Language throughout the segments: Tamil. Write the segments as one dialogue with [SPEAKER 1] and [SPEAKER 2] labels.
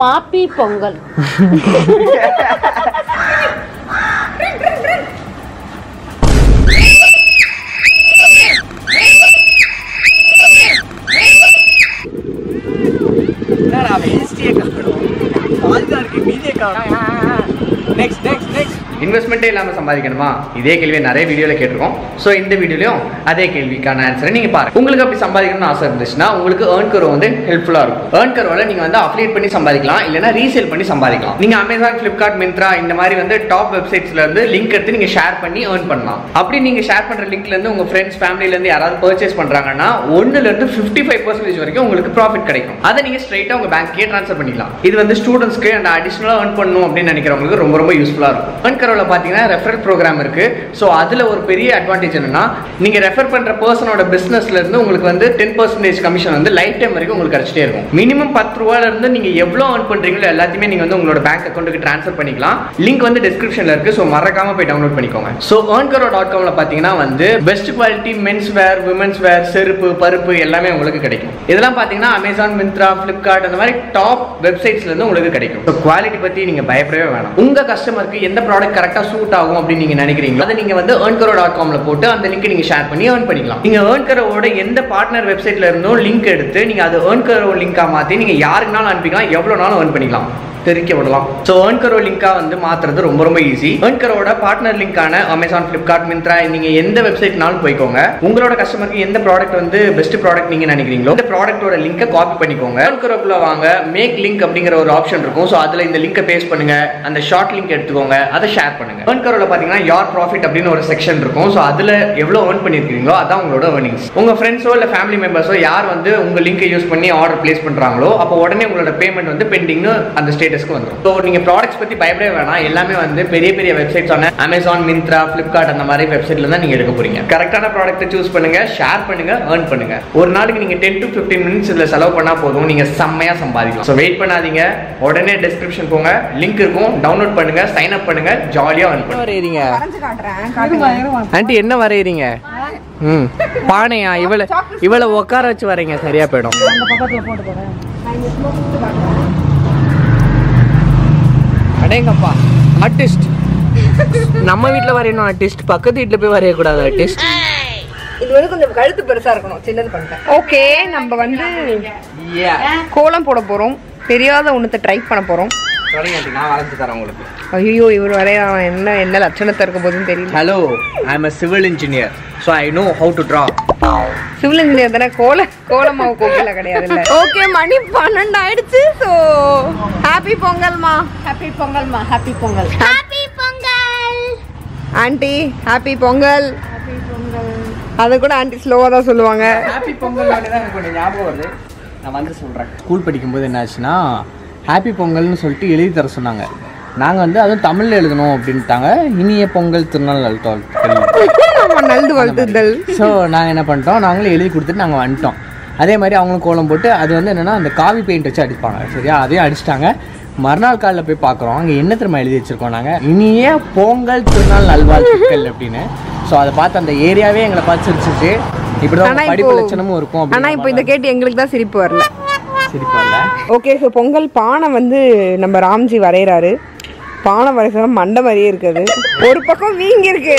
[SPEAKER 1] பாப்பி பொங்கல்
[SPEAKER 2] என்னடா வேஸ்டியே காணும் பால்தான் இருக்கு மீதியே காணும் நெக்ஸ்ட் நெக்ஸ்ட் நெக்ஸ்ட் இன்வெஸ்ட்மெண்ட்டே இல்லாமல் சம்பாதிக்கணுமா இதே கேள்வியை நிறைய வீடியோவில் கேட்டிருக்கோம் ஸோ இந்த வீடியோலையும் அதே கேள்விக்கான ஆன்சரை நீங்கள் பாருங்க உங்களுக்கு அப்படி சம்பாதிக்கணும்னு ஆசை இருந்துச்சுன்னா உங்களுக்கு ஏர்ன் கரோ வந்து ஹெல்ப்ஃபுல்லாக இருக்கும் ஏர்ன் கரோவில் நீங்கள் வந்து அப்ளேட் பண்ணி சம்பாதிக்கலாம் இல்லைனா ரீசேல் பண்ணி சம்பாதிக்கலாம் நீங்கள் அமேசான் ஃப்ளிப்கார்ட் மிந்த்ரா இந்த மாதிரி வந்து டாப் வெப்சைட்ஸ்ல இருந்து லிங்க் எடுத்து நீங்கள் ஷேர் பண்ணி ஏர்ன் பண்ணலாம் அப்படி நீங்கள் ஷேர் பண்ணுற லிங்க்ல இருந்து உங்கள் ஃப்ரெண்ட்ஸ் ஃபேமிலிலேருந்து யாராவது பர்ச்சேஸ் பண்ணுறாங்கன்னா ஒன்றுலேருந்து ஃபிஃப்டி ஃபைவ் பர்சன்டேஜ் வரைக்கும் உங்களுக்கு ப்ராஃபிட் கிடைக்கும் அதை நீங்கள் ஸ்ட்ரைட்டாக உங்கள் பேங்க்கே ட்ரான்ஸ்ஃபர் பண்ணிக்கலாம் இது வந்து ஸ்டூடெண்ட்ஸ்க்கு அந்த அடிஷனலாக ஏர்ன் பண்ணணும் அப்படின்னு நினைக்கிறவங்களுக்கு ரொம்ப ரொம்ப யூஸ்ஃபுல்லாக இருக்கும் ஏர்ன் கரோவில் பார்த்தீங்கன்னா ரெஃபரல் ப்ரோக்ராம் இருக்கு ஸோ அதில் ஒரு பெரிய அட்வான்டேஜ் என்னன்னா நீங்கள் ரெஃபர் பண்ணுற பர்சனோட பிஸ்னஸ்ல இருந்து உங்களுக்கு வந்து டென் பர்சன்டேஜ் கமிஷன் வந்து லைஃப் டைம் வரைக்கும் உங்களுக்கு கிடைச்சிட்டே இருக்கும் மினிமம் பத்து ரூபாயில இருந்து நீங்கள் எவ்வளோ ஏர்ன் பண்ணுறீங்களோ எல்லாத்தையுமே நீங்கள் வந்து உங்களோட பேங்க் அக்கௌண்ட்டுக்கு ட்ரான்ஸ்ஃபர் பண்ணிக்கலாம் லிங்க் வந்து டிஸ்கிரிப்ஷனில் இருக்கு ஸோ மறக்காம போய் டவுன்லோட் பண்ணிக்கோங்க ஸோ ஏர்ன்கரோ டாட் காமில் பார்த்தீங்கன்னா வந்து best quality men's wear women's wear செருப்பு பருப்பு எல்லாமே உங்களுக்கு கிடைக்கும் இதெல்லாம் பார்த்தீங்கன்னா அமேசான் மிந்த்ரா ஃப்ளிப்கார்ட் அந்த மாதிரி டாப் வெப்சைட்ஸ்ல இருந்து உங்களுக்கு கிடைக்கும் ஸோ குவாலிட்டி பற்றி நீங்கள் பயப்படவே வேணாம் உங்க கஸ்டமருக்கு எந்த ப்ராடக்ட் கரெக்டாக சூட் ஆகும் அப்படின்னு நீங்க நினைக்கிறீங்களோ அதை நீங்க வந்து ஏர்ன்கரோ டாட் காம்ல போட்டு அந்த லிங்க் நீங்க ஷேர் பண்ணி ஏர்ன் பண்ணிக்கலாம் நீங்க ஏர்ன்கரோட எந்த பார்ட்னர் வெப்சைட்ல இருந்தும் லிங்க் எடுத்து நீங்க அது ஏர்ன்கரோ லிங்கா மாத்தி நீங்க யாருக்குனாலும் அனுப்பிக்கலாம் எவ்வளவு நாளும் ஏர்ன் பண்ணிக்கலாம் தெரிவிக்க விடலாம் ஸோ ஏர்ன்கரோ லிங்கா வந்து மாத்துறது ரொம்ப ரொம்ப ஈஸி ஏர்ன்கரோட பார்ட்னர் லிங்கான அமேசான் ஃப்ளிப்கார்ட் மிந்த்ரா நீங்க எந்த வெப்சைட்னாலும் போய்க்கோங்க உங்களோட கஸ்டமருக்கு எந்த ப்ராடக்ட் வந்து பெஸ்ட் ப்ராடக்ட் நீங்க நினைக்கிறீங்களோ இந்த ப்ராடக்ட்டோட லிங்கை காப்பி பண்ணிக்கோங்க ஏர்ன்கரோக்குள்ள வாங்க மேக் லிங்க் அப்படிங்கிற ஒரு ஆப்ஷன் இருக்கும் ஸோ அதுல இந்த லிங்கை பேஸ்ட் பண்ணுங்க அந்த ஷார்ட் லிங்க் எடுத்துக்கோங்க அதை ஷேர் பண்ணுங்க ஏர்ன்கரோல பாத்தீங்கன்னா யார் ப்ராஃபிட் அப்படின்னு ஒரு செக்ஷன் இருக்கும் ஸோ அதுல எவ்வளவு ஏர்ன் பண்ணிருக்கீங்களோ அதான் உங்களோட ஏர்னிங்ஸ் உங்க ஃப்ரெண்ட்ஸோ இல்ல ஃபேமிலி மெம்பர்ஸோ யார் வந்து உங்க லிங்கை யூஸ் பண்ணி ஆர்டர் பிளேஸ் பண்றாங்களோ அப்போ உடனே உங்களோட பேமெண்ட் வந்து பெண்டிங்னு அந்த ஸ்டேட்டஸ்க்கு வந்துடும் ஸோ நீங்க ப்ராடக்ட்ஸ் பத்தி பயப்படவே வேணாம் எல்லாமே வந்து பெரிய பெரிய வெப்சைட்ஸ் ஆன அமேசான் மிந்த்ரா ஃபிளிப்கார்ட் அந்த மாதிரி வெப்சைட்ல தான் நீங்க எடுக்க போறீங்க கரெக்டான ப்ராடக்ட்டை சூஸ் பண்ணுங்க ஷேர் பண்ணுங்க ஏர்ன் பண்ணுங்க ஒரு நாளைக்கு நீங்க டென் டு ஃபிஃப்டீன் மினிட்ஸ் இதுல செலவு பண்ணா போதும் நீங்க செம்மையா சம்பாதிக்கலாம் ஸோ வெயிட் பண்ணாதீங்க உடனே டிஸ்கிரிப்ஷன் போங்க லிங்க் இருக்கும் டவுன்லோட் பண்ணுங்க சைன் அப் பண்ணுங்க ஜாலியா ஏர்ன் பண்ணுங்க வரையறீங்க
[SPEAKER 3] வரைஞ்சு காட்டுறேன் காட்டுங்க
[SPEAKER 2] ஆண்டி என்ன வரையறீங்க ம் பானையா இவளை இவளை உட்கார வச்சு வரைங்க சரியா போயிடும்
[SPEAKER 3] அந்த பக்கத்துல போட்டு போறேன் நான் இந்த சும்மா கொடுத்து காட்டுறேன்
[SPEAKER 2] அடேங்கப்பா ஆர்டிஸ்ட் நம்ம வீட்ல வரையணும் ஆர்டிஸ்ட் பக்கத்து வீட்ல போய் வரையக்கூடாது ஆர்டிஸ்ட்
[SPEAKER 3] இது வந்து கொஞ்சம் கழுத்து பெருசா இருக்கணும் சின்னது பண்ணிட்டேன் ஓகே நம்ம வந்து கோலம் போட போறோம் தெரியாத ஒண்ணுத்த ட்ரை பண்ண போறோம்
[SPEAKER 2] தொடங்கி ஆண்டி நான் வரைஞ்சு தரேன் உங்களுக்கு
[SPEAKER 3] ஐயோ இவர் வரைய என்ன என்ன லட்சணத்தை இருக்க போதுன்னு தெரியல
[SPEAKER 2] hello I am a civil engineer so I know how to draw
[SPEAKER 3] civil engineer தானே கோல கோலமாவு கோக்கில கிடையாது இல்ல ஓகே மணி பன்னெண்டு ஆயிடுச்சு ஸோ ஹாப்பி பொங்கல்மா
[SPEAKER 1] ஹாப்பி பொங்கல்மா happy Pongal happy Pongal
[SPEAKER 3] aunty happy Pongal அது கூட ஆண்டி ஸ்லோவா தான் சொல்லுவாங்க
[SPEAKER 2] ஹாப்பி பொங்கல் தான் எனக்கு கொஞ்சம் ஞாபகம் வருது நான் வந்து சொல்கிறேன் ஸ்கூல் படிக்கும்போது என்னாச்சுன்னா ஹாப்பி பொங்கல்னு சொல்லிட்டு எழுதி தர சொன்னாங்க நாங்கள் வந்து அதுவும் தமிழில் எழுதணும் அப்படின்ட்டாங்க இனிய பொங்கல் திருநாள் அழுத்தம்
[SPEAKER 3] நம்ம நல்து வளர்த்துதல்
[SPEAKER 2] ஸோ நாங்கள் என்ன பண்ணிட்டோம் நாங்களே எழுதி கொடுத்துட்டு நாங்கள் வந்துட்டோம் அதே மாதிரி அவங்களும் கோலம் போட்டு அது வந்து என்னென்னா அந்த காவி பெயிண்ட் வச்சு அடிப்பாங்க சரியா அதையும் அடிச்சிட்டாங்க மறுநாள் காலையில் போய் பார்க்குறோம் அங்கே என்ன திரும்ப எழுதி வச்சிருக்கோம் நாங்கள் இனிய பொங்கல் திருநாள் நல்வாழ்த்துக்கள் அப்படின்னு ஸோ அதை பார்த்து அந்த ஏரியாவே எங்களை பார்த்து சிரிச்சிச்சு இப்படி
[SPEAKER 3] ஆனா
[SPEAKER 2] தான்
[SPEAKER 3] இப்போ-
[SPEAKER 2] படிப்பு லட்சணமும் இருக்கும்
[SPEAKER 3] ஆனா இப்போ இந்த கேட்டு எங்களுக்கு தான் சிரிப்பு வரல
[SPEAKER 2] சிரிப்பாங்க
[SPEAKER 3] ஓகே ஸோ பொங்கல் பானை வந்து நம்ம ராம்ஜி வரைகிறாரு பானை வரைசா மண்டை மாதிரியே இருக்குது ஒரு பக்கம் வீங்கி இருக்கு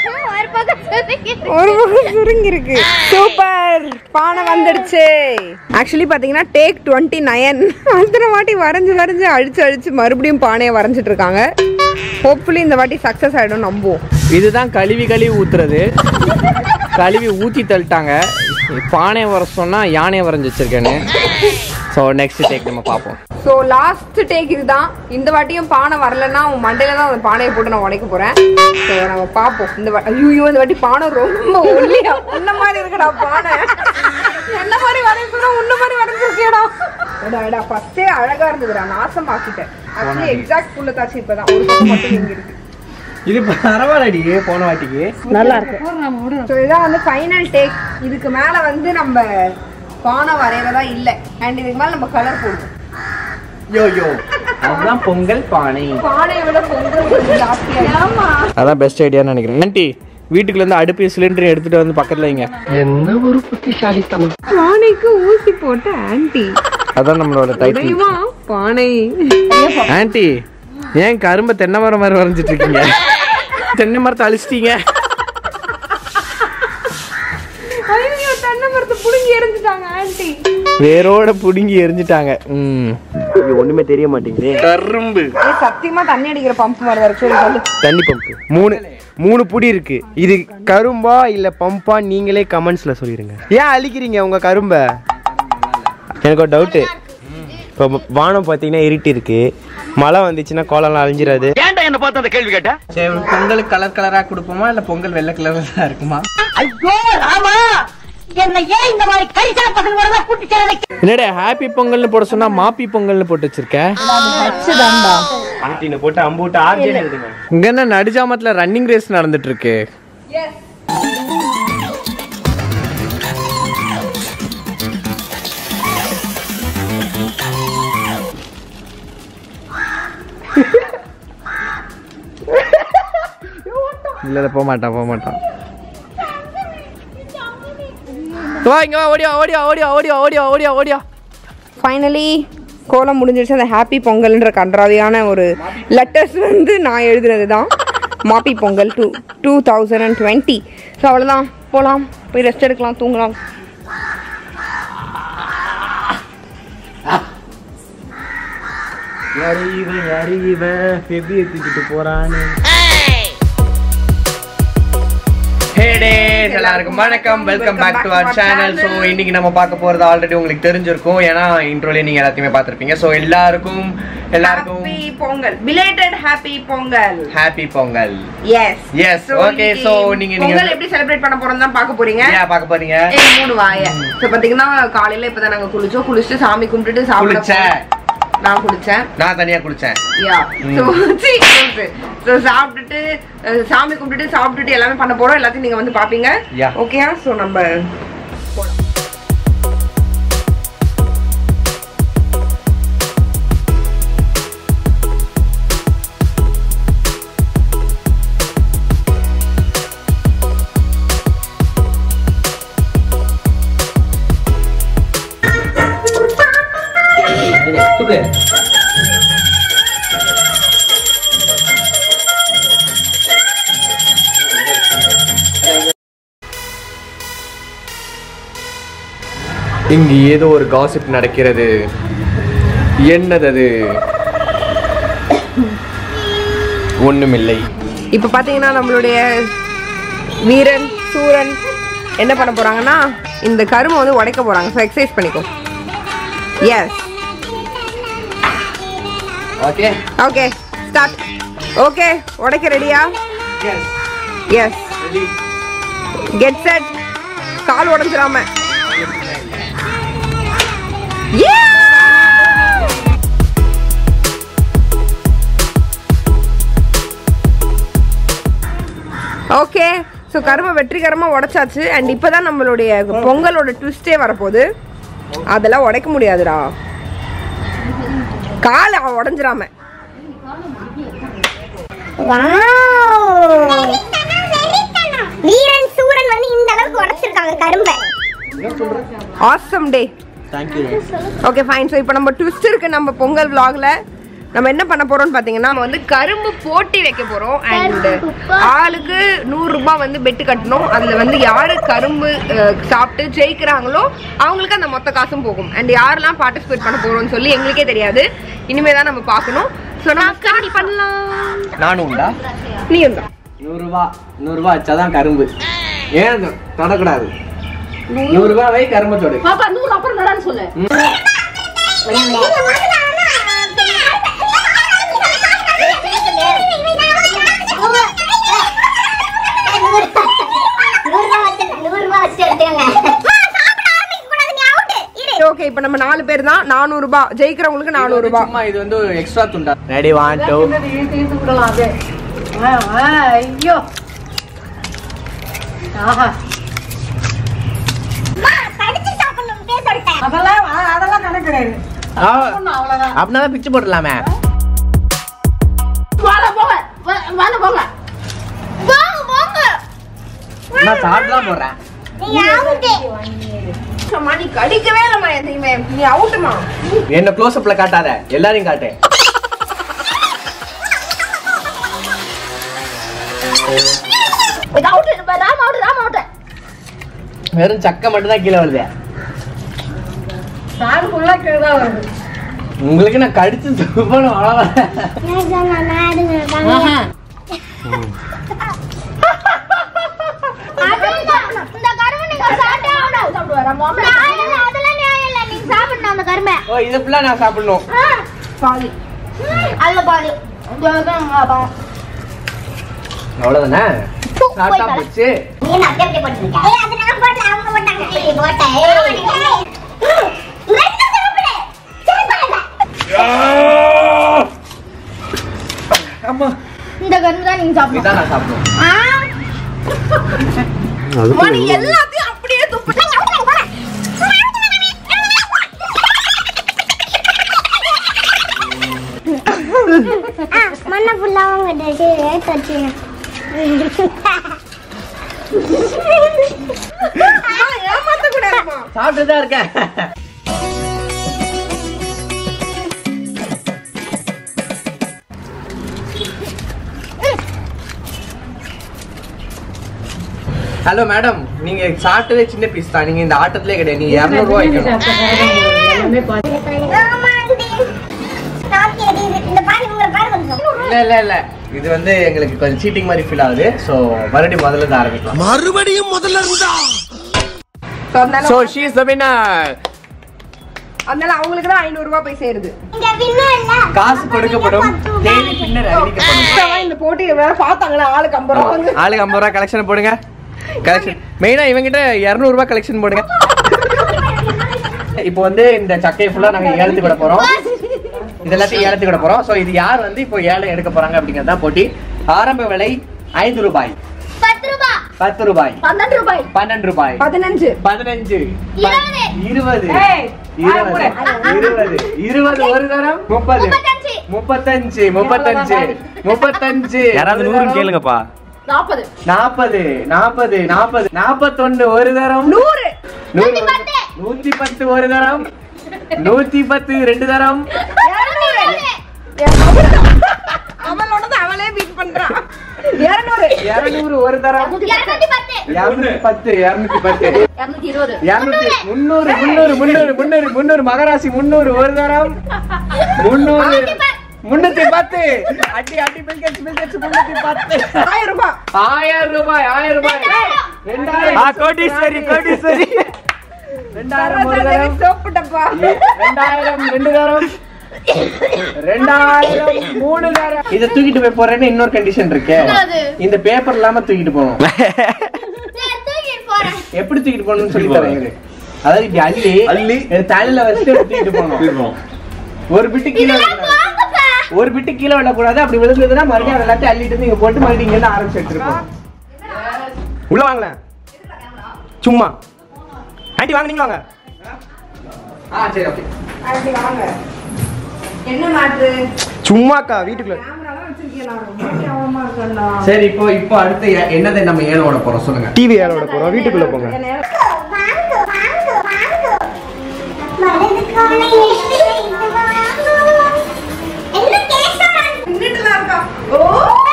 [SPEAKER 3] ஒரு பக்கம் சுருங்கி இருக்கு சூப்பர் பானை வந்துடுச்சு ஆக்சுவலி பாத்தீங்கன்னா டேக் டுவெண்ட்டி நயன் அத்தனை வாட்டி வரைஞ்சு வரைஞ்சு அழிச்சு அழிச்சு மறுபடியும் பானையை வரைஞ்சிட்டு இருக்காங்க ஹோப்ஃபுல்லி இந்த வாட்டி சக்ஸஸ் ஆயிடும் நம்புவோம்
[SPEAKER 2] இதுதான் கழுவி கழுவி ஊத்துறது கழுவி ஊத்தி தள்ளிட்டாங்க பானையை வர சொன்னா யானையை வரைஞ்சி வச்சிருக்கேன்னு ஸோ நெக்ஸ்ட் டேக் நம்ம பார்ப்போம்
[SPEAKER 3] ஸோ லாஸ்ட் டேக் இதுதான் இந்த வாட்டியும் பானை வரலன்னா உன் மண்டையில தான் அந்த பானையை போட்டு நான் உடைக்க போறேன் ஸோ நம்ம பார்ப்போம் இந்த வாட்டி ஐயோ இந்த வாட்டி பானை ரொம்ப ஒல்லியா உன்ன மாதிரி இருக்குடா பானை என்ன மாதிரி வரைஞ்சுனா உன்ன மாதிரி வரைஞ்சிருக்கேடா எடா எடா ஃபர்ஸ்டே அழகா இருந்ததுடா நாசமாக்கிட்டேன் ஆக்சுவலி எக்ஸாக்ட் புள்ள காட்சி இப்பதான் ஒரு பக்கம் மட்டும் இங்க இருக்கு
[SPEAKER 2] இது பரவாயில்லடி போன வாட்டிக்கு
[SPEAKER 3] நல்லா இருக்கு ஸோ இதான் வந்து ஃபைனல் டேக் இதுக்கு மேல வந்து நம்ம பானை வரையறதா இல்லை அண்ட் இதுக்கு மேல நம்ம கலர் போடுவோம்
[SPEAKER 2] யோ யோ அதுதான் பொங்கல் பானை
[SPEAKER 3] பானையை விட பொங்கல் கொஞ்சம் ஜாஸ்தியா ஆமா
[SPEAKER 2] அதான் பெஸ்ட் ஐடியான்னு நினைக்கிறேன் ஆண்டி வீட்டுக்குள்ள இருந்து அடுப்பு சிலிண்டர் எடுத்துட்டு வந்து பக்கத்துல வைங்க
[SPEAKER 3] பானைக்கு ஊசி போட்ட ஆன்டி
[SPEAKER 2] அதான் நம்மளோட டைட்டில்
[SPEAKER 3] தெரியுமா பானை
[SPEAKER 2] ஆன்ட்டி ஏன் கரும்பை தென்னை மரம் மாதிரி வரைஞ்சிட்டு இருக்கீங்க தென்னை மரத்தை அழிச்சிட்டீங்க
[SPEAKER 3] ஐயோ தென்னை மரத்தை புடுங்கி எரிஞ்சிட்டாங்க ஆன்ட்டி
[SPEAKER 2] வேரோட புடுங்கி எரிஞ்சிட்டாங்க ம்
[SPEAKER 4] ஒண்ணுமே தெரிய மாட்டேங்குது
[SPEAKER 2] கரும்பு
[SPEAKER 3] ஏய் சத்தியமா தண்ணி அடிக்கிற பம்ப் மாதிரி தான் இருக்கு சொல்லு சொல்லு
[SPEAKER 2] தண்ணி பம்பு மூணு மூணு புடி இருக்கு இது கரும்பா இல்ல பம்பா நீங்களே கமெண்ட்ஸ்ல சொல்லிருங்க ஏன் அழிக்கிறீங்க உங்க கரும்பை எனக்கு ஒரு டவுட்டு இப்போ வானம் பார்த்தீங்கன்னா இருட்டி இருக்கு மழை வந்துச்சுன்னா கோலம்லாம் அழிஞ்சிடாது
[SPEAKER 4] ஏன்டா என்ன பார்த்து அந்த கேள்வி கேட்ட
[SPEAKER 2] சரி பொங்கல் கலர் கலரா கொடுப்போமா இல்ல பொங்கல் வெள்ளை கலர்ல தான் இருக்குமா
[SPEAKER 5] ஐயோ ராமா என்ன ஏன் இந்த மாதிரி கரிசன பசங்க வரதா கூட்டி சேர
[SPEAKER 2] என்னடா ஹாப்பி பொங்கல்னு போட சொன்னா மாப்பி பொங்கல்னு போட்டு வச்சிருக்க
[SPEAKER 4] ஆண்டின போட்டு அம்பூட்டு ஆர்ஜின் எழுதுங்க
[SPEAKER 2] இங்க என்ன நடுஜாமத்துல ரன்னிங் ரேஸ் நடந்துட்டு இருக்கு இல்ல இல்ல போக மாட்டான் போக மாட்டான் வா இங்க வா ஓடியா ஓடியா ஓடியா ஓடியா ஓடியா ஓடியா ஓடியா
[SPEAKER 3] ஃபைனலி கோலம் முடிஞ்சிருச்சு அந்த ஹாப்பி பொங்கல்ன்ற கன்றாவியான ஒரு லெட்டர்ஸ் வந்து நான் எழுதுனது தான் மாப்பி Pongal two two thousand and twenty so அவ்வளோதான் போகலாம் போய் ரெஸ்ட் எடுக்கலாம் தூங்கலாம்
[SPEAKER 4] யாரு இவன் யாரு இவன் பெபியை தூக்கிட்டு போறான்னு
[SPEAKER 2] ஹே டேஸ் எல்லாருக்கும் வணக்கம் welcome back to our channel so இன்னைக்கு நம்ம பார்க்க போறது ஆல்ரெடி உங்களுக்கு தெரிஞ்சிருக்கும் ஏன்னா இன்ட்ரோலே நீங்க எல்லாத்தையுமே பார்த்துருப்பீங்க ஸோ எல்லாருக்கும் எல்லாருக்கும்
[SPEAKER 3] happy Pongal belated happy Pongal
[SPEAKER 2] happy Pongal
[SPEAKER 3] yes
[SPEAKER 2] Yes, okay, so நீங்க- நீங்க-
[SPEAKER 3] பொங்கல் எப்படி செலிப்ரேட் பண்ண போறோம் தான் பார்க்க போறீங்க
[SPEAKER 2] ஏன் பார்க்க போறீங்க
[SPEAKER 3] ஏய், மூணு வாய ஸோ பாத்தீங்கன்னா காலையில இப்பதான் நாங்க குளிச்சோம் குளிச்சுட்டு சாமி கும்பிட்டுட்டு சாப்பிட
[SPEAKER 2] குளிச்சேன்.
[SPEAKER 3] போனோம். நான் குளிச்சேன்
[SPEAKER 2] நான் தனியா குளிச்சேன்
[SPEAKER 3] யா ஸோ ஸோ சாப்பிட்டுட்டு அஹ், சாமி கும்பிட்டுட்டு சாப்பிட்டுட்டு எல்லாமே பண்ண போறோம் எல்லாத்தையும் நீங்க வந்து பாப்பீங்க
[SPEAKER 2] Yeah.
[SPEAKER 3] ஓகேயா ஸோ நம்ம
[SPEAKER 2] இங்கு ஏதோ ஒரு காசிப் நடக்கிறது என்னது அது ஒண்ணுமில்லை
[SPEAKER 3] இப்போ பாத்தீங்கன்னா நம்மளுடைய வீரன் சூரன் என்ன பண்ண போறாங்கன்னா இந்த கரும்பை வந்து உடைக்க போறாங்க ஸோ எக்ஸசைஸ் பண்ணிக்கோ yes
[SPEAKER 2] okay
[SPEAKER 3] okay start okay உடைக்க ரெடியா எஸ் கெட் செட் கால் உடைஞ்சிராம ஓகே ஸோ கரும்பை வெற்றிகரமாக உடைச்சாச்சு அண்ட் இப்போ தான் நம்மளுடைய பொங்கலோட ட்விஸ்டே வரப்போகுது அதெல்லாம் உடைக்க முடியாதுடா கால் உடஞ்சிராம
[SPEAKER 5] வீரன் சூரன் வந்து இந்த அளவுக்கு உடைச்சிருக்காங்க கரும்பை
[SPEAKER 3] awesome day
[SPEAKER 4] thank you
[SPEAKER 3] okay fine so இப்போ நம்ம ட்விஸ்ட் இருக்கு நம்ம பொங்கல் vlogல நம்ம என்ன பண்ண போறோம்னு பார்த்தீங்கன்னா நம்ம வந்து கரும்பு போட்டி வைக்க போறோம் அண்ட் ஆளுக்கு நூறு ரூபாய் வந்து பெட்டு கட்டணும் அதுல வந்து யாரு கரும்பு அஹ், சாப்பிட்டு ஜெயிக்கிறாங்களோ அவங்களுக்கு அந்த மொத்த காசும் போகும் அண்ட் யாரெல்லாம் பார்ட்டிசிபேட் பண்ண போறோம்னு சொல்லி எங்களுக்கே தெரியாது இனிமே தான் நம்ம பார்க்கணும் ஸோ நம்ம ஸ்டார்ட் பண்ணலாம்
[SPEAKER 2] நானும் உண்டா
[SPEAKER 3] நீயும் தான்
[SPEAKER 4] நூறுரூவா நூறுரூவா வச்சாதான் கரும்பு ஏன் தொடக்கூடாது நூறுரூவா வை கரும்பு தொடு
[SPEAKER 1] பாப்பா நூறு அப்புறம் நடான்னு சொல்லு
[SPEAKER 3] ஓகே இப்போ நம்ம நாலு பேர் தான் நானூறு ரூபாய் ஜெயிக்கிறவங்களுக்கு நானூறு ரூபாய்
[SPEAKER 2] சும்மா இது வந்து எக்ஸ்ட்ரா துண்டா
[SPEAKER 4] ரெடி ஒன் டூ
[SPEAKER 1] இழுத்து இழுத்து விடலாம் அப்படியே ஆ, ஆ, ஐயோ ஆஹா அதெல்லாம் அ- அதெல்லாம் கணக்கு கிடையாது அவ்வளவுதான்
[SPEAKER 4] அப்படின்னா தான் பிச்சு போடலாமே
[SPEAKER 1] வாங்க போங்க வா- வாங்க போங்க
[SPEAKER 4] நான் சாப்பிட்டு தான் போடுறேன்
[SPEAKER 3] அம்மா நீ கடிக்கவே இல்லம்மா எதையுமே நீ அவுட்டுமா
[SPEAKER 2] என்ன க்ளோஸ் அப்ல காட்டாத எல்லாரையும் காட்டு
[SPEAKER 1] இது out Ram out Ram out
[SPEAKER 2] வெறும் சக்கை மட்டும் தான் கீழே வருது
[SPEAKER 3] நாடு ஃபுல்லா கீழே தான் வருது
[SPEAKER 2] உங்களுக்கு நான் கடிச்சு துப்பணும் அவ்வளவுதான்
[SPEAKER 1] இந்த கரும்பு நீங்க சாப்பிட்டே ஆகணும் நியாயம் இல்ல, அதெல்லாம் நியாயம் இல்ல நீங்க சாப்பிடணும் அந்த கரும்பை
[SPEAKER 2] ஓ இது ஃபுல்லா நான் சாப்பிடணும்
[SPEAKER 3] பாதி
[SPEAKER 1] அதுல பாதி
[SPEAKER 2] அவ்வளவுதானே சாப்பிட்டா போச்சு
[SPEAKER 1] நீ என்ன அப்படியே அப்படியே போட்டுருக்க? ஏய், அது நான் போடல, அவங்க போட்டாங்க. இப்படி போட்டேன். ஏய், ரெண்டு சாப்பிடு. சரி, பரவாயில்ல.
[SPEAKER 2] ஆமா
[SPEAKER 1] இந்த கரும்பு தான் நீங்க சாப்பிடணும்
[SPEAKER 2] இதான் நான் சாப்பிடணும்
[SPEAKER 1] ஆ?
[SPEAKER 3] அம்மா நீ எல்லாத்தையும் அப்படியே துப்பு
[SPEAKER 1] ஆ, மண்ணை ஃபுல்லா அவங்க தச்சு
[SPEAKER 3] ஏமாத்த கூடாதுமா
[SPEAKER 2] சாப்பிட்டு தான் இருக்கேன் ஹலோ மேடம் நீங்க சாப்பிட்டதே சின்ன பீஸ் தான் நீங்க இந்த ஆட்டத்திலே கிடையாது நீங்க இரநூறு ரூபாய் வைக்கணும்
[SPEAKER 1] இந்த பாருங்க உங்களை பாருங்க
[SPEAKER 2] இல்ல இல்ல இல்ல இது வந்து எங்களுக்கு கொஞ்சம் சீட்டிங் மாதிரி ஃபீல் ஆகுது ஸோ மறுபடியும் முதல்ல இருந்து ஆரம்பிக்கலாம்
[SPEAKER 3] So, அதனால
[SPEAKER 2] so she is the winner
[SPEAKER 3] அதனால அவங்களுக்கு தான் ஐநூறு ரூபாய் போய் சேருது
[SPEAKER 1] இங்க வின்னும் இல்ல
[SPEAKER 2] காசு கொடுக்கப்படும் தேதி பின்னர் அறிவிக்கப்படும்
[SPEAKER 3] அதான் இந்த போட்டி வேற பார்த்தாங்களா ஆளுக்கு ஐம்பது ரூபா வந்து
[SPEAKER 2] ஆளுக்கு ஐம்பது ரூபா கலெக்ஷன் போடுங்க கலெக்ஷன் மெயினா இவங்கிட்ட இரநூறுபா கலெக்ஷன் போடுங்க இப்போ வந்து இந்த சக்கையை ஃபுல்லா நாங்க ஏலத்துக்கு விட போறோம் இது எல்லாத்தையும் ஏலத்துக்கு விட போறோம் ஸோ இது யார் வந்து இப்போ ஏலம் எடுக்க போறாங்க அப்படிங்கிறது தான் போட்டி ஆரம்ப விலை ஐந்து ரூபாய்
[SPEAKER 1] பத்து ரூபாய்
[SPEAKER 2] பத்து ரூபாய்
[SPEAKER 1] பன்னெண்டு ரூபாய்
[SPEAKER 2] பன்னெண்டு ரூபாய்
[SPEAKER 3] பதினஞ்சு
[SPEAKER 2] பதினஞ்சு
[SPEAKER 1] இருபது.
[SPEAKER 2] இருபது
[SPEAKER 3] ஏய்,
[SPEAKER 2] இருபது இருபது இருபது ஒரு தரம் முப்பது
[SPEAKER 1] முப்பத்தஞ்சு.
[SPEAKER 2] முப்பத்தஞ்சு முப்பத்தஞ்சு முப்பத்தஞ்சு
[SPEAKER 6] யாராவது நூறு கேளுங்கப்பா
[SPEAKER 3] நாற்பது
[SPEAKER 2] நாற்பது நாற்பது நாற்பது நாற்பத்தொன்னு ஒரு தரம்
[SPEAKER 3] நூறு
[SPEAKER 2] நூறு
[SPEAKER 1] நூத்தி பத்து.
[SPEAKER 2] நூத்தி பத்து ஒரு தரம் நூத்தி பத்து ரெண்டு தரம்
[SPEAKER 3] அவளோட தான் அவளே பீட் பண்றான் இருநூறு
[SPEAKER 2] இருநூறு ஒரு தரம்
[SPEAKER 1] இருநூத்தி பத்து
[SPEAKER 2] இருநூத்தி பத்து இருநூத்தி பத்து
[SPEAKER 1] இருநூத்தி இருபது
[SPEAKER 2] இருநூத்தி முன்னூறு முன்னூறு முன்னூறு முன்னூறு முன்னூறு மகராசி முன்னூறு ஒரு தரம் முன்னூறு முன்னூத்தி பத்து அடி அடி பில்கெட்ஸ் பில்கெட்ஸ் முன்னூத்தி பத்து
[SPEAKER 3] ஆயிரம் ரூபாய்
[SPEAKER 2] ஆயிரம் ரூபாய் ஆயிரம் ரூபாய் ரெண்டாயிரம்
[SPEAKER 6] ஆ கோடீஸ்வரி கோடீஸ்வரி
[SPEAKER 2] ரெண்டாயிரம் ஒரு தரம்
[SPEAKER 3] சோப்பு டப்பா
[SPEAKER 2] ரெண்டாயிரம் ரெண்டு தரம் ரெண்டாயிரம் மூணு தரம் இத தூக்கிட்டு போய் போறேன்னு இன்னொரு கண்டிஷன் இருக்கு
[SPEAKER 1] என்னது?
[SPEAKER 2] இந்த பேப்பர் இல்லாம தூக்கிட்டு போகணும்
[SPEAKER 1] சரி, தூக்கிட்டு போறேன்
[SPEAKER 2] எப்படி தூக்கிட்டு போகணும்னு சொல்லி தரேன் இரு. அதாவது இப்படி அள்ளி
[SPEAKER 6] அள்ளி.
[SPEAKER 2] எடுத்து தலையில வச்சுட்டு எடுத்து தூக்கிட்டு போகணும் ஒரு பிட்டு கீழே
[SPEAKER 1] இதெல்லாம்
[SPEAKER 2] விழக்கூடாது.
[SPEAKER 1] வாங்கப்பா.
[SPEAKER 2] ஒரு பிட்டு கீழே விடக்கூடாது அப்படி விழுந்ததுன்னா மறுபடியும் அதை எல்லாத்தையும் அள்ளிட்டு வந்து இங்க போட்டு மறுபடியும் இங்க இருந்து ஆரம்பிச்சு எடுத்துருக்கோம்
[SPEAKER 6] உள்ள வாங்கல சும்மா ஆண்டி வாங்க நீங்க வாங்க
[SPEAKER 2] ஆ சரி ஓகே
[SPEAKER 3] அப்படி வாங்க என்ன மாற்று
[SPEAKER 6] சும்மாக்கா வீட்டுக்குள்ள
[SPEAKER 3] கேமராலாம் வச்சிருக்கேன் நான் ரொம்ப கேவலமா இருக்கேன்டா
[SPEAKER 2] சரி இப்போ இப்போ அடுத்து எ- என்னதை நம்ம ஏலம் ஓட போறோம் சொல்லுங்க
[SPEAKER 6] டிவி யாரோட போறோம் வீட்டுக்குள்ள போங்க
[SPEAKER 3] என்ன
[SPEAKER 1] வாங்கு, வாங்கு, வாங்கு. வலதுக்கான எட்டு, இது வாங்கு. என்ன கேட்கறான்?
[SPEAKER 3] நின்னுட்டு தான் இருக்கா ஓ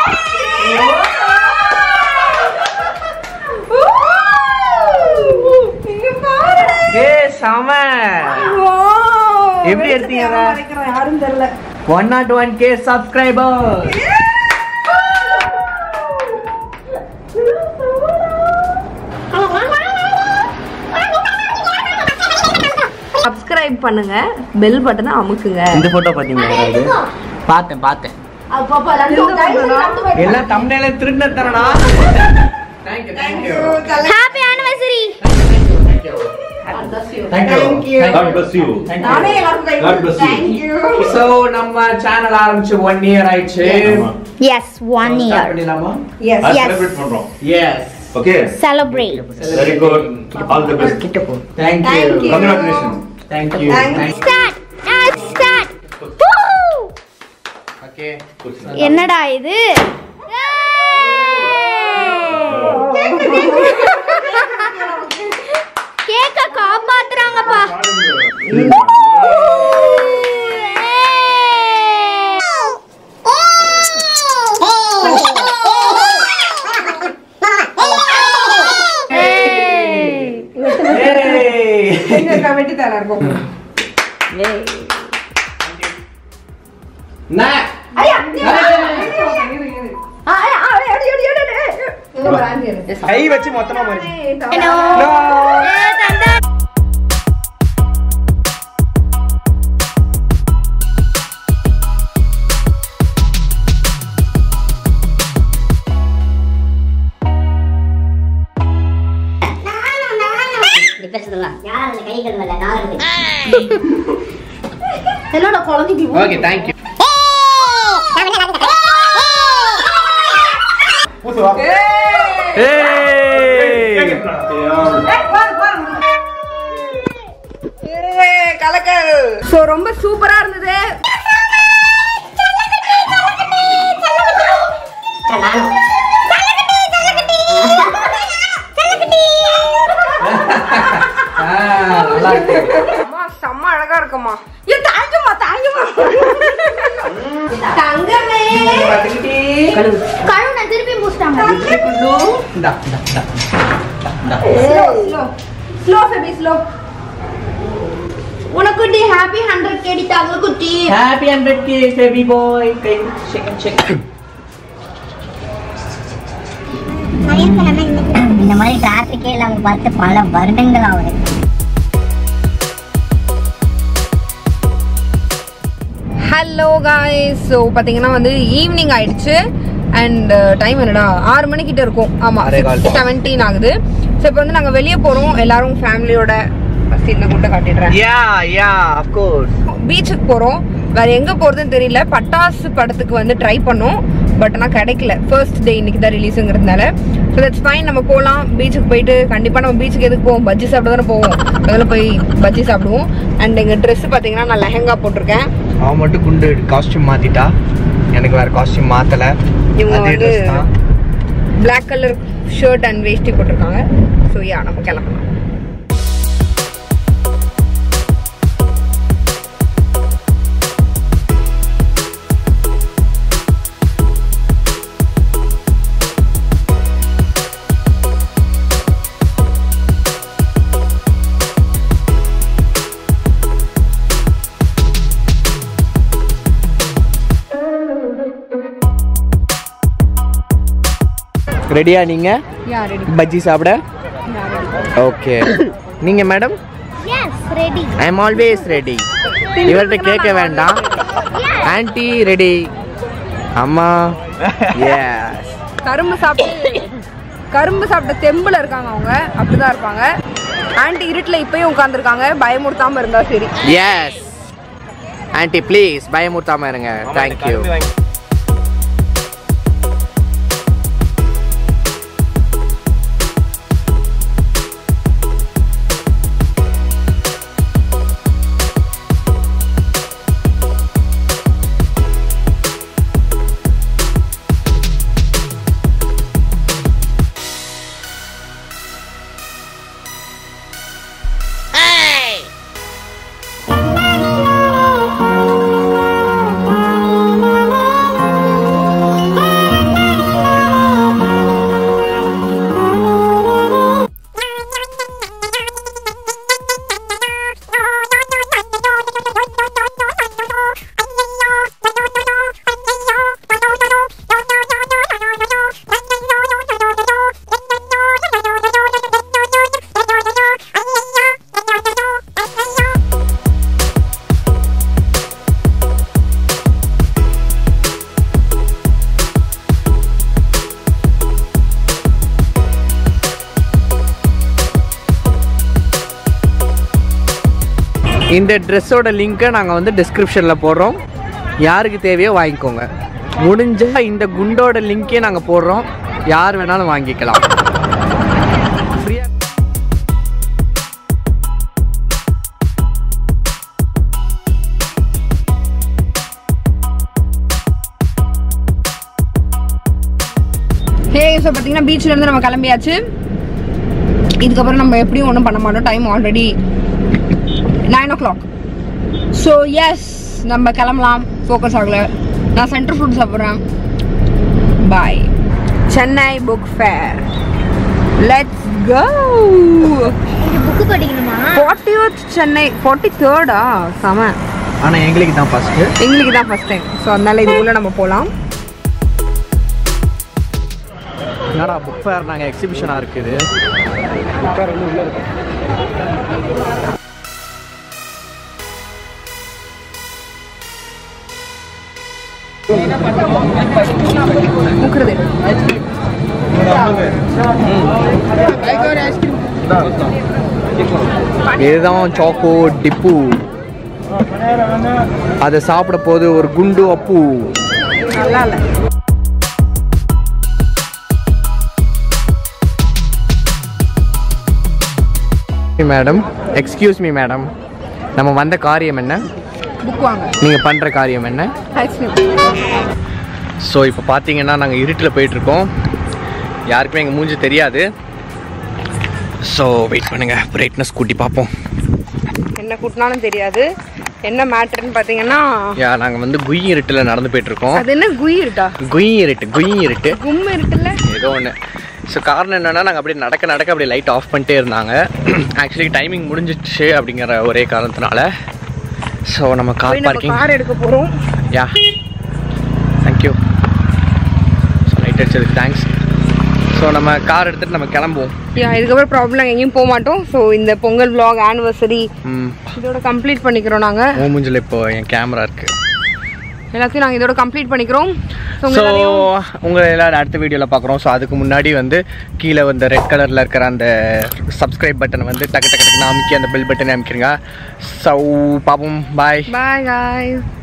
[SPEAKER 3] இங்க பாரு
[SPEAKER 2] ஏ சம
[SPEAKER 3] ஓ
[SPEAKER 2] எப்படி எடுத்தீங்க அதை?
[SPEAKER 3] வரைக்கிறேன், யாரும் தெரியல
[SPEAKER 2] one not one K subscriber
[SPEAKER 3] subscribe பண்ணுங்க பெல் பட்டனை அமுக்குங்க
[SPEAKER 6] இந்த போட்டோ பாத்தீங்களா யாராவது
[SPEAKER 2] பார்த்தேன் பார்த்தேன்
[SPEAKER 1] அப்பப்பா, லட்டு வாங்க, லட்டு வாங்க.
[SPEAKER 2] எல்லாம் தமிழ்ல திருண்ண தரணா thank you thank you
[SPEAKER 1] Happy anniversary.
[SPEAKER 2] Thank you
[SPEAKER 7] God bless you.
[SPEAKER 3] நானே எல்லாருக்கும் கை
[SPEAKER 7] God bless you.
[SPEAKER 3] Thank you
[SPEAKER 2] so நம்ம சேனல் ஆரம்பிச்சு ஒன் இயர் ஆயிடுச்சு
[SPEAKER 7] ஆமா.
[SPEAKER 1] Yes, one
[SPEAKER 2] Start
[SPEAKER 1] year.
[SPEAKER 2] பண்ணிடலாமா
[SPEAKER 3] எஸ்
[SPEAKER 7] அது
[SPEAKER 1] Yes.
[SPEAKER 7] celebrate பண்றோம்.
[SPEAKER 2] Yes
[SPEAKER 7] Okay?
[SPEAKER 1] Celebrate.
[SPEAKER 7] Very good. All the best.
[SPEAKER 2] Thank you
[SPEAKER 3] Thank you.
[SPEAKER 7] Congratulations.
[SPEAKER 2] Thank you
[SPEAKER 3] Thank
[SPEAKER 1] Start. Now start. Woo!
[SPEAKER 2] Okay
[SPEAKER 1] என்னடா இது கேக்க காப்பாத்த
[SPEAKER 3] வெட்டி தர இருக்கும்
[SPEAKER 6] கை வச்சு மொத்தமா மாறி
[SPEAKER 1] இப்படி பேசுறதுலாம் யார் அந்த கை கழுவல நான் இருக்கு
[SPEAKER 3] என்னோட குழந்தைக்கு
[SPEAKER 2] ஓகே தேங்க்யூ
[SPEAKER 3] கலக்கல் சோ ரொம்ப சூப்பரா இருந்தது
[SPEAKER 4] நல்லா இருக்கு
[SPEAKER 3] அம்மா செம்ம அழகா இருக்குமா ஏ தாங்குமா தாங்குமா தங்கமே
[SPEAKER 1] கழுவுன திருப்பி மூச்சிட்டாங்க
[SPEAKER 4] இந்தா, இந்தா, இந்தா.
[SPEAKER 3] Slow slow slow baby slow உனக்கு டி ஹாப்பி 100 கேடி தாங்க குட்டி
[SPEAKER 4] Happy 100K, baby boy. Guy shake and shake.
[SPEAKER 1] இந்த மாதிரி டிராபிக்கே இல்லாம பார்த்து பல வருடங்கள் ஆகுது
[SPEAKER 3] ஹலோ காய்ஸ் ஸோ பார்த்தீங்கன்னா வந்து ஈவினிங் ஆயிடுச்சு அண்ட் டைம் என்னடா ஆறு மணிக்கிட்ட இருக்கும் ஆமாம்
[SPEAKER 2] ஆறே கால்.
[SPEAKER 3] செவன்டீன் ஆகுது ஸோ இப்போ வந்து நாங்கள் வெளியே போகிறோம் எல்லாரும் ஃபேமிலியோட ஃபஸ்ட் இந்த குட்டை காட்டிடுறேன்
[SPEAKER 2] யா யா ஆஃப் கோர்ஸ்
[SPEAKER 3] பீச்சுக்கு போகிறோம் வேற எங்கே போகிறதுன்னு தெரியல பட்டாசு படத்துக்கு வந்து ட்ரை பண்ணோம் பட் ஆனால் கிடைக்கல ஃபர்ஸ்ட் டே இன்னைக்கு தான் ரிலீஸுங்கிறதுனால ஸோ தட்ஸ் ஃபைன் நம்ம போகலாம் பீச்சுக்கு போயிட்டு கண்டிப்பாக நம்ம பீச்சுக்கு எதுக்கு போவோம் பஜ்ஜி சாப்பிட தானே போவோம் அதில் போய் பஜ்ஜி சாப்பிடுவோம் அண்ட் எங்கள் ட்ரெஸ் பார்த்தீங்கன்னா நான் லெஹங்கா போட்டிருக்கேன்
[SPEAKER 2] அவன் மட்டும் குண்டு காஸ்டியூம் மாத்திட்டா எனக்கு வேற காஸ்டியூம் மாத்தல
[SPEAKER 3] இவங்க
[SPEAKER 2] அதே
[SPEAKER 3] வந்து
[SPEAKER 2] ட்ரெஸ் தான்
[SPEAKER 3] black colour shirt and veshti போட்டிருக்காங்க ஸோ யா நம்ம கிளம்பலாம்
[SPEAKER 2] ரெடியா நீங்க
[SPEAKER 3] யா ரெடி
[SPEAKER 2] பஜ்ஜி சாப்பிட ஓகே நீங்க madam
[SPEAKER 1] yes ready
[SPEAKER 2] I am always ready இவர்கிட்ட கேட்க வேண்டாம் ஆன்டி ரெடி அம்மா எஸ்
[SPEAKER 3] கரும்பு சாப்பிட்டு கரும்பு சாப்பிட்ட தெம்புல இருக்காங்க அவங்க அப்படிதான் இருப்பாங்க ஆண்டி இருட்டுல இப்பயும் உட்காந்துருக்காங்க பயமுறுத்தாம இருந்தா சரி
[SPEAKER 2] எஸ் ஆன்டி ப்ளீஸ் பயமுறுத்தாம இருங்க தேங்க்யூ இந்த ட்ரெஸ்ஸோட லிங்க்கை நாங்கள் வந்து டிஸ்கிரிப்ஷனில் போடுறோம் யாருக்கு தேவையோ வாங்கிக்கோங்க முடிஞ்சா இந்த குண்டோட லிங்க்கே நாங்கள் போடுறோம் யார் வேணாலும் வாங்கிக்கலாம் ஃப்ரீயாக
[SPEAKER 3] ஹே ஸோ பார்த்தீங்கன்னா பீச்ல இருந்து நம்ம கிளம்பியாச்சு இதுக்கப்புறம் நம்ம எப்படியும் ஒன்றும் பண்ண மாட்டோம் time already nine o'clock so yes நம்ம கிளம்பலாம் ஃபோக்கஸ் ஆகல நான் சென்ட்ரல் ஃபுட் சாப்பிட்றேன் bye Chennai book fair let's go
[SPEAKER 1] இது புக்கு படிக்கணுமா
[SPEAKER 3] ஃபார்ட்டி சென்னை ஃபார்ட்டி தேர்டா செம
[SPEAKER 2] ஆனா எங்களுக்கு தான் ஃபர்ஸ்ட்
[SPEAKER 3] எங்களுக்கு தான் ஃபர்ஸ்ட் டைம் ஸோ அதனால இதுக்குள்ளே நம்ம போகலாம்
[SPEAKER 2] என்னடா புக் ஃபேர் நாங்கள் எக்ஸிபிஷனாக இருக்குது
[SPEAKER 3] முக்குறது
[SPEAKER 2] இதுதான் சாக்கோ டிப்பு அதை சாப்பிட போது ஒரு குண்டு அப்பு
[SPEAKER 3] நல்லா இல்லை
[SPEAKER 2] மேடம் எக்ஸ்கியூஸ் மீ மேடம் நம்ம வந்த காரியம் என்ன
[SPEAKER 3] புக் வாங்க
[SPEAKER 2] நீங்கள் பண்ணுற காரியம் என்ன
[SPEAKER 3] ஐஸ்கிரீம்
[SPEAKER 2] ஸோ இப்போ பார்த்தீங்கன்னா நாங்கள் இருட்டில் போயிட்டுருக்கோம் யாருக்குமே எங்கள் மூஞ்சி தெரியாது ஸோ வெயிட் பண்ணுங்கள் பிரைட்னஸ் கூட்டி பார்ப்போம்
[SPEAKER 3] என்ன கூட்டினாலும் தெரியாது என்ன மேட்டர்னு பார்த்தீங்கன்னா
[SPEAKER 2] யா நாங்கள் வந்து குய் இருட்டில் நடந்து போயிட்டுருக்கோம்
[SPEAKER 3] அது என்ன குயி இருக்கா
[SPEAKER 2] குய் இருட்டு குய் இருட்டு
[SPEAKER 3] கும் இருக்குல்ல
[SPEAKER 2] ஏதோ ஒன்று ஸோ காரணம் என்னென்னா நாங்கள் அப்படியே நடக்க நடக்க அப்படியே லைட் ஆஃப் பண்ணிட்டே இருந்தாங்க ஆக்சுவலி டைமிங் முடிஞ்சிடுச்சு அப்படிங்கிற ஒரே காரணத்தினால ஸோ நம்ம
[SPEAKER 3] போய்
[SPEAKER 2] கார்
[SPEAKER 3] நம்ம
[SPEAKER 2] பார்க்கிங்
[SPEAKER 3] கார் எடுக்க போகிறோம்
[SPEAKER 2] யா தேங்க்யூ ஸோ லைட் அடிச்சதுக்கு தேங்க்ஸ் ஸோ நம்ம கார் எடுத்துகிட்டு நம்ம கிளம்புவோம்
[SPEAKER 3] யா இதுக்கப்புறம் ப்ராப்ளம் எங்கேயும் போக மாட்டோம் ஸோ இந்த பொங்கல் vlog ஆனிவர்சரி
[SPEAKER 2] ம்
[SPEAKER 3] இதோட கம்ப்ளீட் பண்ணிக்கிறோம் நாங்கள்
[SPEAKER 2] உன் மூஞ்சில் இப்போ என் கேமரா இருக்குது
[SPEAKER 3] எல்லாத்தையும் நாங்கள் இதோட கம்ப்ளீட் பண்ணிக்கிறோம் ஸோ
[SPEAKER 2] ஸோ உங்களை எல்லாரும் அடுத்த வீடியோவில் பார்க்குறோம் ஸோ அதுக்கு முன்னாடி வந்து கீழே வந்து ரெட் கலரில் இருக்கிற அந்த சப்ஸ்கிரைப் பட்டனை வந்து டக்கு டக்கு டக்குன்னு அமைக்கி அந்த பெல் பட்டனை அமைக்கிறீங்க ஸோ பாப்போம் பாய்
[SPEAKER 3] பாய் guys